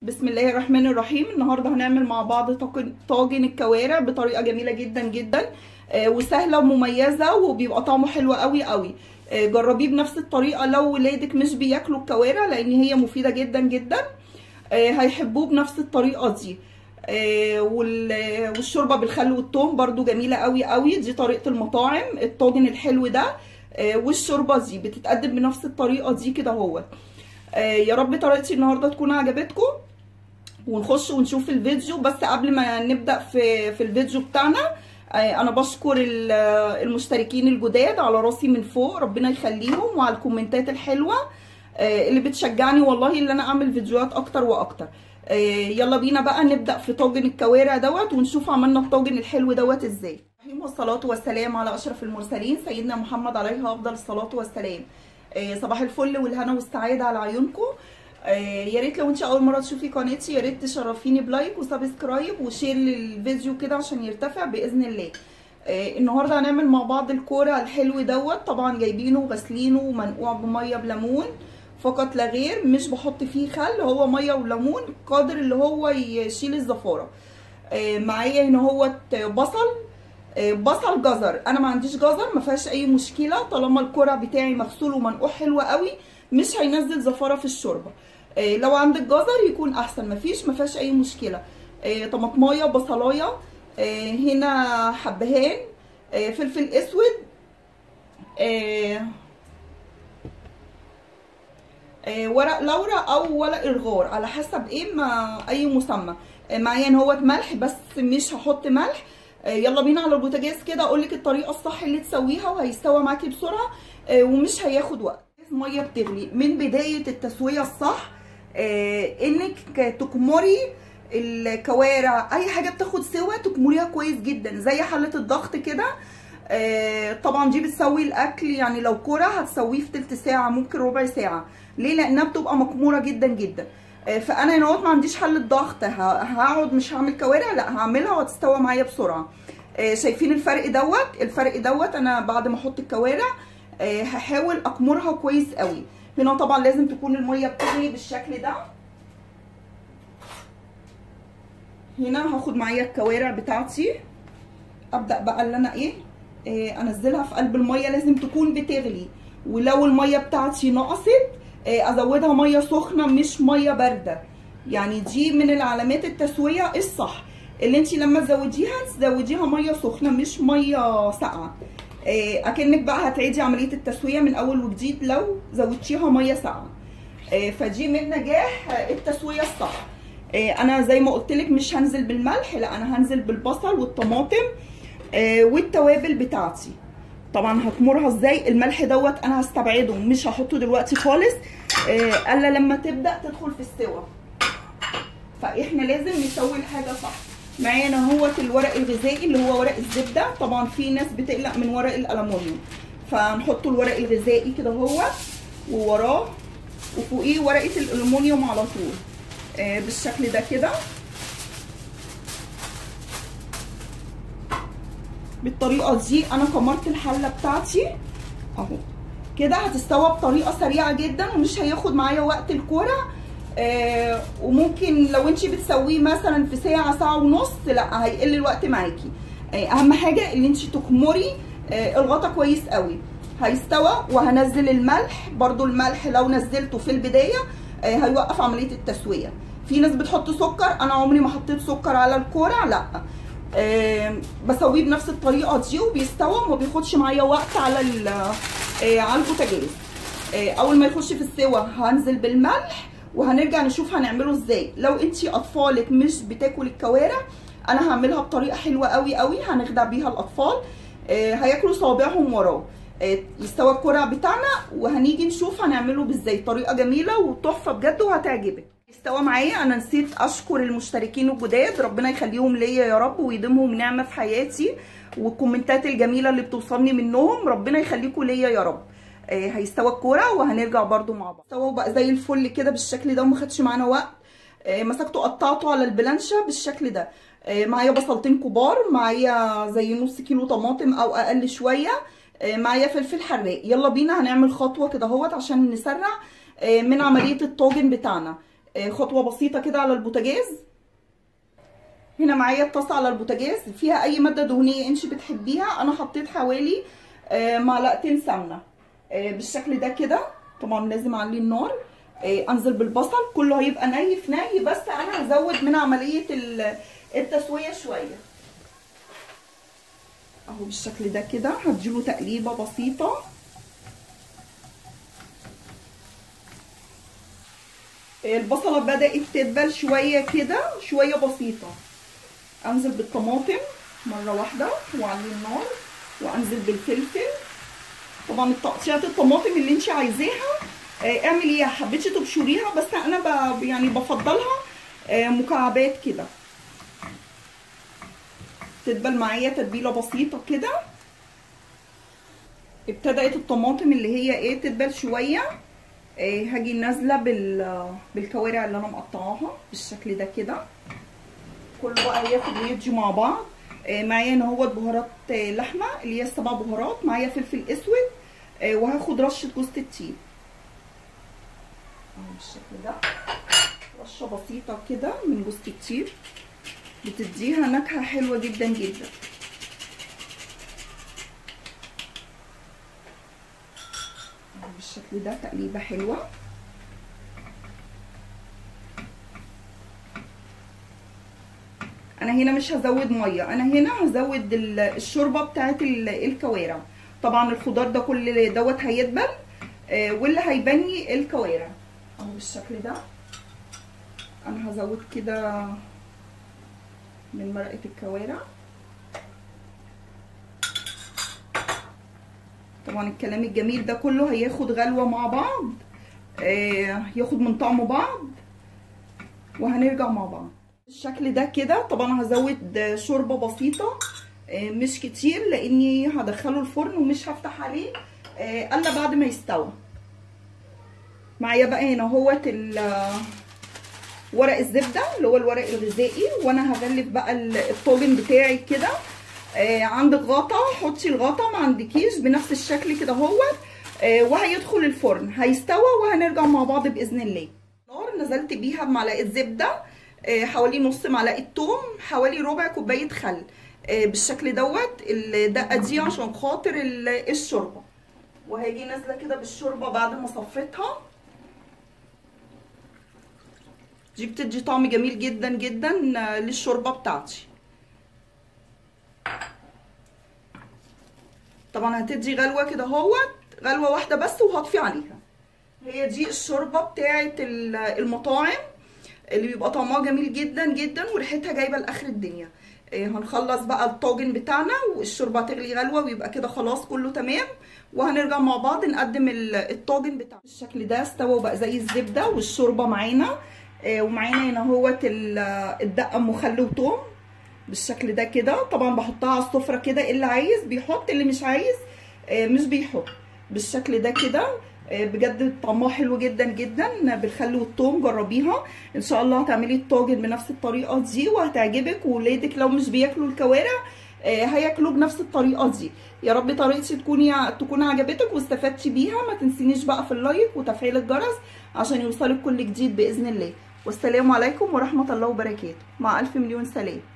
بسم الله الرحمن الرحيم النهارده هنعمل مع بعض طاجن طاجن الكوارع بطريقه جميله جدا جدا آه، وسهله ومميزه وبيبقى طعمه حلو قوي قوي آه، جربيه بنفس الطريقه لو ولادك مش بياكلوا الكوارع لان هي مفيده جدا جدا آه، هيحبوه بنفس الطريقه دي آه، وال- والشوربه بالخل والثوم برده جميله قوي قوي دي طريقه المطاعم الطاجن الحلو ده آه، والشوربه دي بتتقدم بنفس الطريقه دي كده اهوت آه، يا رب طريقتي النهارده تكون عجبتكم ونخش ونشوف الفيديو بس قبل ما نبدا في في الفيديو بتاعنا آه، انا بشكر ال- آه، المشتركين الجداد على راسي من فوق ربنا يخليهم وعلى الكومنتات الحلوه آه، اللي بتشجعني والله اللي انا اعمل فيديوهات اكتر واكتر آه، يلا بينا بقى نبدا في طاجن الكوارع دوت ونشوف عملنا الطاجن الحلو دوت ازاي والصلاة والسلام على أشرف المرسلين سيدنا محمد عليه أفضل الصلاة والسلام آه، صباح الفل والهنا والسعادة على عيونكم آه، يا ريت لو انت اول مره تشوفي قناتي يا ريت تشرفيني بلايك وسبسكرايب وشير للفيديو كده عشان يرتفع باذن الله آه، النهارده هنعمل مع بعض الكوره الحلو دوت طبعا جايبينه وغاسلينه ومنقوع بميه بليمون فقط لا غير مش بحط فيه خل هو ميه وليمون قادر اللي هو يشيل الزفاره آه، معايا هنا هوت بصل آه، بصل جزر انا ما عنديش جزر ما فيهاش اي مشكله طالما الكرع بتاعي مغسول ومنقوع حلو قوي مش هينزل زفاره في الشوربه آه، لو عندك جزر يكون احسن مفيش ما فيهاش اي مشكله آه، طماطمايه بصلايه آه، هنا حبهان آه، فلفل اسود آه، آه، ورق لورا او ورق الغار على حسب ايه ما اي مسمى آه، معايا ان هو ملح بس مش هحط ملح آه، يلا بينا على البوتاجاز كده اقول لك الطريقه الصح اللي تسويها وهيستوى معاكي بسرعه آه، ومش هياخد وقت ميه بتغلي من بدايه التسويه الصح آه، انك تكمري الكوارع اي حاجه بتاخد سوا تكمريها كويس جدا زي حله الضغط كده آه، طبعا دي بتسوي الاكل يعني لو كرة هتسويه في تلت ساعه ممكن ربع ساعه ليه لانها بتبقى مكموره جدا جدا آه، فانا هنا ما عنديش حله ضغط ه- هقعد مش هعمل كوارع لا هعملها وهتستوى معايا بسرعه آه، شايفين الفرق دوت الفرق دوت انا بعد ما احط الكوارع آه، هحاول اكمرها كويس قوي هنا طبعا لازم تكون الميه بتغلي بالشكل ده هنا هاخد معايا الكوارع بتاعتي ابدا بقى اللي انا ايه آه، انزلها في قلب الميه لازم تكون بتغلي ولو الميه بتاعتي نقصت آه، ازودها ميه سخنه مش ميه بارده يعني دي من العلامات التسويه الصح اللي انت لما تزوديها تزوديها ميه سخنه مش ميه ساقعه آه، اكنك بقى هتعيدي عمليه التسويه من اول وجديد لو زودتيها ميه ساقعه آه، فدي من نجاح آه، التسويه الصح آه، انا زي ما قلت لك مش هنزل بالملح لا انا هنزل بالبصل والطماطم آه، والتوابل بتاعتي طبعا هكمرها ازاي الملح دوت انا هستبعده مش هحطه دلوقتي خالص آه، الا لما تبدا تدخل في السوا فاحنا لازم نسوي الحاجه صح معانا هو الورق الغذائي اللي هو ورق الزبده طبعا في ناس بتقلق من ورق الالومنيوم فنحط الورق الغذائي كده هو ووراه وفوقيه ورقه الالومنيوم على طول آه، بالشكل ده كده بالطريقه دي انا كمرت الحله بتاعتي اهو كده هتستوى بطريقه سريعه جدا ومش هياخد معايا وقت الكوره آه وممكن لو انت بتسويه مثلا في ساعه ساعه ونص لا هيقل الوقت معاكي آه اهم حاجه ان انت تكمري آه الغطا كويس قوي هيستوى وهنزل الملح برضو الملح لو نزلته في البدايه آه هيوقف عمليه التسويه في ناس بتحط سكر انا عمري ما حطيت سكر على الكوره لا آه بسويه بنفس الطريقه دي وبيستوى وما بياخدش معايا وقت على آه على البوتاجاز آه اول ما يخش في السوا هنزل بالملح وهنرجع نشوف هنعمله ازاي لو انتي اطفالك مش بتاكل الكوارع انا هعملها بطريقه حلوه قوي قوي هنخدع بيها الاطفال آه هياكلوا صوابعهم وراه آه يستوى الكرع بتاعنا وهنيجي نشوف هنعمله ازاي طريقه جميله وتحفه بجد وهتعجبك استوى معايا انا نسيت اشكر المشتركين الجداد ربنا يخليهم ليا يا رب ويديمهم نعمه في حياتي والكومنتات الجميله اللي بتوصلني منهم ربنا يخليكم ليا يا رب آه هيستوى الكوره وهنرجع برده مع بعض استوى بقى زي الفل كده بالشكل ده وما خدش معانا وقت آه مسكته قطعته على البلانشه بالشكل ده آه معايا بصلتين كبار معايا زي نص كيلو طماطم او اقل شويه معايا فلفل حراق يلا بينا هنعمل خطوه كده اهوت عشان نسرع من عمليه الطاجن بتاعنا خطوه بسيطه كده على البوتاجاز هنا معايا الطاسه على البوتاجاز فيها اي ماده دهنيه انت بتحبيها انا حطيت حوالي معلقتين سمنه بالشكل ده كده طبعا لازم اعلي النار انزل بالبصل كله هيبقى ني في ني بس انا هزود من عمليه التسويه شويه اهو بالشكل ده كده هديله تقليبه بسيطه البصله بدات تدبل شويه كده شويه بسيطه انزل بالطماطم مره واحده واعلي النار وانزل بالفلفل طبعا تقطيعات الطماطم اللي انت عايزاها اعمليها حبيتي تبشريها بس انا ب... يعني بفضلها مكعبات كده تدبل معايا تتبيله بسيطه كده ابتدات الطماطم اللي هي ايه تدبل شويه آه هاجي نازله بال بالكوارع اللي انا مقطعاها بالشكل ده كده كله بقى ياخد ويدي مع بعض آه معايا هنا اهوت بهارات آه لحمه اللي هي السبع بهارات معايا فلفل اسود آه وهاخد رشه جوز الطيب اهو بالشكل ده رشه بسيطه كده من جوز الطيب بتديها نكهه حلوه جدا جدا بالشكل ده تقليبه حلوه انا هنا مش هزود ميه انا هنا هزود الشوربه بتاعه الكوارع طبعا الخضار ده كل دوت هيدبل واللي هيبني الكوارع اهو بالشكل ده انا هزود كده من مرقه الكوارع طبعا الكلام الجميل ده كله هياخد غلوة مع بعض آه ياخد من طعم بعض وهنرجع مع بعض الشكل ده كده طبعا هزود شوربة بسيطة آه مش كتير لاني هدخله الفرن ومش هفتح عليه آه الا بعد ما يستوى معايا بقى هنا اهوت ورق الزبدة اللي هو الورق الغذائي وانا هغلف بقى الطاجن بتاعي كده آه عندك غطا حطي الغطا ما عندكيش بنفس الشكل كده اهوت آه وهيدخل الفرن هيستوى وهنرجع مع بعض باذن الله نار نزلت بيها بمعلقه زبده آه حوالي نص معلقه توم حوالي ربع كوبايه خل آه بالشكل دوت الدقه دي عشان خاطر الشوربه وهاجي نازله كده بالشوربه بعد ما صفيتها دي بتدي طعم جميل جدا جدا للشوربه بتاعتي طبعا هتدي غلوه كده اهوت غلوه واحده بس وهطفي عليها هي دي الشوربه بتاعه المطاعم اللي بيبقى طعمها جميل جدا جدا وريحتها جايبه لاخر الدنيا هنخلص بقى الطاجن بتاعنا والشوربه هتغلي غلوه ويبقى كده خلاص كله تمام وهنرجع مع بعض نقدم الطاجن بتاعنا بالشكل ده استوى وبقى زي الزبده والشوربه معانا ومعانا هنا اهوت الدقه ام خل وتوم بالشكل ده كده طبعا بحطها على السفره كده اللي عايز بيحط اللي مش عايز مش بيحط بالشكل ده كده بجد طعمها حلو جدا جدا بالخل والثوم جربيها ان شاء الله هتعملي الطاجن بنفس الطريقه دي وهتعجبك وولادك لو مش بياكلوا الكوارع هياكلوا بنفس الطريقه دي يا رب طريقتي تكوني تكون عجبتك واستفدتي بيها ما تنسينيش بقى في اللايك وتفعيل الجرس عشان يوصلك كل جديد باذن الله والسلام عليكم ورحمه الله وبركاته مع الف مليون سلام